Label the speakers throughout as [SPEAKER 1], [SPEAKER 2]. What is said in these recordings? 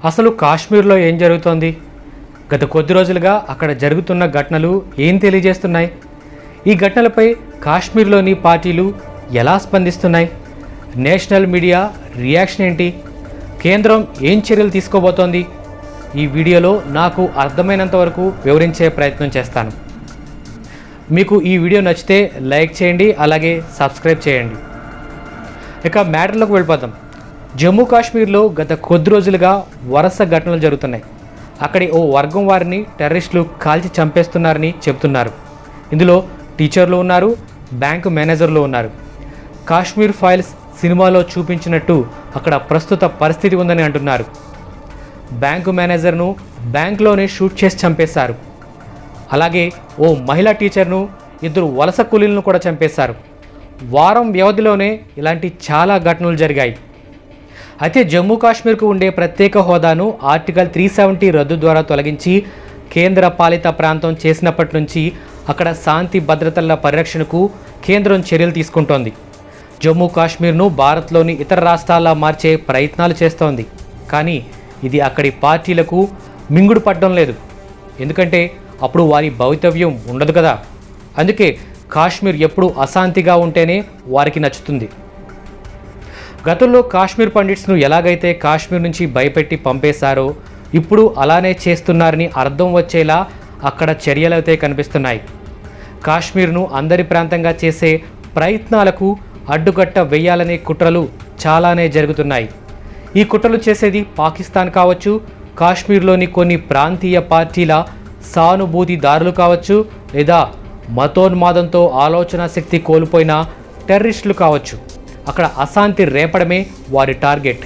[SPEAKER 1] అసలు కాశ్మీర్లో ఏం జరుగుతోంది గత కొద్ది రోజులుగా అక్కడ జరుగుతున్న ఘటనలు ఏం తెలియజేస్తున్నాయి ఈ ఘటనలపై కాశ్మీర్లోని పార్టీలు ఎలా స్పందిస్తున్నాయి నేషనల్ మీడియా రియాక్షన్ ఏంటి కేంద్రం ఏం చర్యలు తీసుకోబోతోంది ఈ వీడియోలో నాకు అర్థమైనంత వరకు వివరించే ప్రయత్నం చేస్తాను మీకు ఈ వీడియో నచ్చితే లైక్ చేయండి అలాగే సబ్స్క్రైబ్ చేయండి ఇక మ్యాటర్లోకి వెళ్ళిపోదాం జమ్మూ కాశ్మీర్లో గత కొద్ది రోజులుగా వరుస ఘటనలు జరుగుతున్నాయి అక్కడి ఓ వర్గం వారిని టెర్రరిస్టులు కాల్చి చంపేస్తున్నారని చెబుతున్నారు ఇందులో టీచర్లు ఉన్నారు బ్యాంకు మేనేజర్లు ఉన్నారు కాశ్మీర్ ఫైల్స్ సినిమాలో చూపించినట్టు అక్కడ ప్రస్తుత పరిస్థితి ఉందని అంటున్నారు బ్యాంకు మేనేజర్ను బ్యాంకులోనే షూట్ చేసి చంపేశారు అలాగే ఓ మహిళా టీచర్ను ఇద్దరు వలస కూలీలను కూడా చంపేశారు వారం వ్యవధిలోనే ఇలాంటి చాలా ఘటనలు జరిగాయి అయితే జమ్మూ కాశ్మీర్కు ఉండే ప్రత్యేక హోదాను ఆర్టికల్ త్రీ సెవెంటీ రద్దు ద్వారా తొలగించి కేంద్ర పాలిత ప్రాంతం చేసినప్పటి నుంచి అక్కడ శాంతి భద్రతల పరిరక్షణకు కేంద్రం చర్యలు తీసుకుంటోంది జమ్మూ కాశ్మీర్ను భారత్లోని ఇతర రాష్ట్రాల్లో మార్చే ప్రయత్నాలు చేస్తోంది కానీ ఇది అక్కడి పార్టీలకు మింగుడు పడడం లేదు ఎందుకంటే అప్పుడు వారి భవితవ్యం ఉండదు కదా అందుకే కాశ్మీర్ ఎప్పుడు అశాంతిగా ఉంటేనే వారికి నచ్చుతుంది గతంలో కాశ్మీర్ పండిట్స్ను ఎలాగైతే కాశ్మీర్ నుంచి భయపెట్టి పంపేశారో ఇప్పుడు అలానే చేస్తున్నారని అర్థం వచ్చేలా అక్కడ చర్యలైతే కనిపిస్తున్నాయి కాశ్మీర్ను అందరి ప్రాంతంగా చేసే ప్రయత్నాలకు అడ్డుకట్ట వేయాలనే కుట్రలు చాలానే జరుగుతున్నాయి ఈ కుట్రలు చేసేది పాకిస్తాన్ కావచ్చు కాశ్మీర్లోని కొన్ని ప్రాంతీయ పార్టీల సానుభూతిదారులు కావచ్చు లేదా మతోన్మాదంతో ఆలోచన శక్తి కోల్పోయిన టెర్రరిస్టులు కావచ్చు అక్కడ అశాంతి రేపడమే వారి టార్గెట్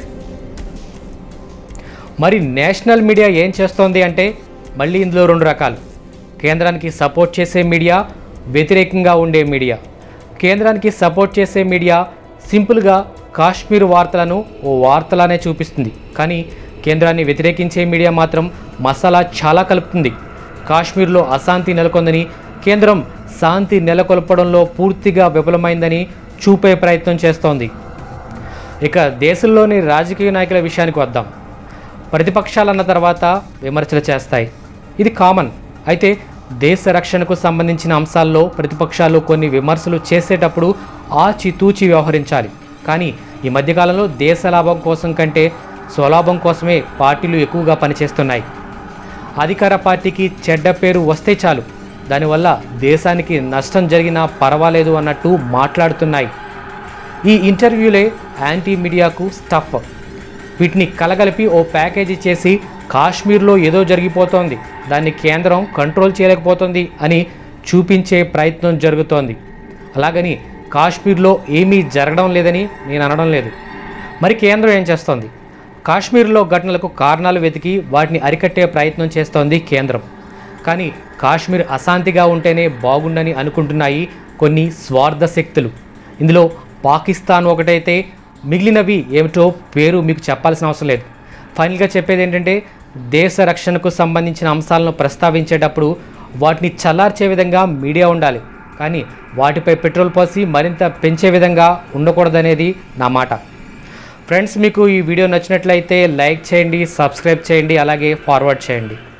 [SPEAKER 1] మరి నేషనల్ మీడియా ఏం చేస్తోంది అంటే మళ్ళీ ఇందులో రెండు రకాలు కేంద్రానికి సపోర్ట్ చేసే మీడియా వ్యతిరేకంగా ఉండే మీడియా కేంద్రానికి సపోర్ట్ చేసే మీడియా సింపుల్గా కాశ్మీర్ వార్తలను ఓ వార్తలానే చూపిస్తుంది కానీ కేంద్రాన్ని వ్యతిరేకించే మీడియా మాత్రం మసాలా చాలా కలుపుతుంది కాశ్మీర్లో అశాంతి నెలకొందని కేంద్రం శాంతి నెలకొల్పడంలో పూర్తిగా విఫలమైందని చూపే ప్రయత్నం చేస్తోంది ఇక దేశంలోని రాజకీయ నాయకుల విషయానికి వద్దాం ప్రతిపక్షాలన్న తర్వాత విమర్శలు చేస్తాయి ఇది కామన్ అయితే దేశ రక్షణకు సంబంధించిన అంశాల్లో ప్రతిపక్షాలు కొన్ని విమర్శలు చేసేటప్పుడు ఆచితూచి వ్యవహరించాలి కానీ ఈ మధ్యకాలంలో దేశ లాభం కోసం కంటే స్వలాభం కోసమే పార్టీలు ఎక్కువగా పనిచేస్తున్నాయి అధికార పార్టీకి చెడ్డ పేరు వస్తే చాలు దానివల్ల దేశానికి నష్టం జరిగినా పర్వాలేదు అన్నట్టు మాట్లాడుతున్నాయి ఈ ఇంటర్వ్యూలే యాంటీ మీడియాకు స్టఫ్ వీటిని కలగలిపి ఓ ప్యాకేజీ చేసి కాశ్మీర్లో ఏదో జరిగిపోతోంది దాన్ని కేంద్రం కంట్రోల్ చేయలేకపోతుంది అని చూపించే ప్రయత్నం జరుగుతోంది అలాగని కాశ్మీర్లో ఏమీ జరగడం లేదని నేను అనడం లేదు మరి కేంద్రం ఏం చేస్తోంది కాశ్మీర్లో ఘటనలకు కారణాలు వెతికి వాటిని అరికట్టే ప్రయత్నం చేస్తోంది కేంద్రం కానీ కాశ్మీర్ అశాంతిగా ఉంటేనే బాగుండని అనుకుంటున్నాయి కొన్ని స్వార్థ శక్తులు ఇందులో పాకిస్తాన్ ఒకటైతే మిగిలినవి ఏమిటో పేరు మీకు చెప్పాల్సిన అవసరం లేదు ఫైనల్గా చెప్పేది ఏంటంటే దేశ రక్షణకు సంబంధించిన అంశాలను ప్రస్తావించేటప్పుడు వాటిని చల్లార్చే విధంగా మీడియా ఉండాలి కానీ వాటిపై పెట్రోల్ పోసి మరింత పెంచే విధంగా ఉండకూడదనేది నా మాట ఫ్రెండ్స్ మీకు ఈ వీడియో నచ్చినట్లయితే లైక్ చేయండి సబ్స్క్రైబ్ చేయండి అలాగే ఫార్వర్డ్ చేయండి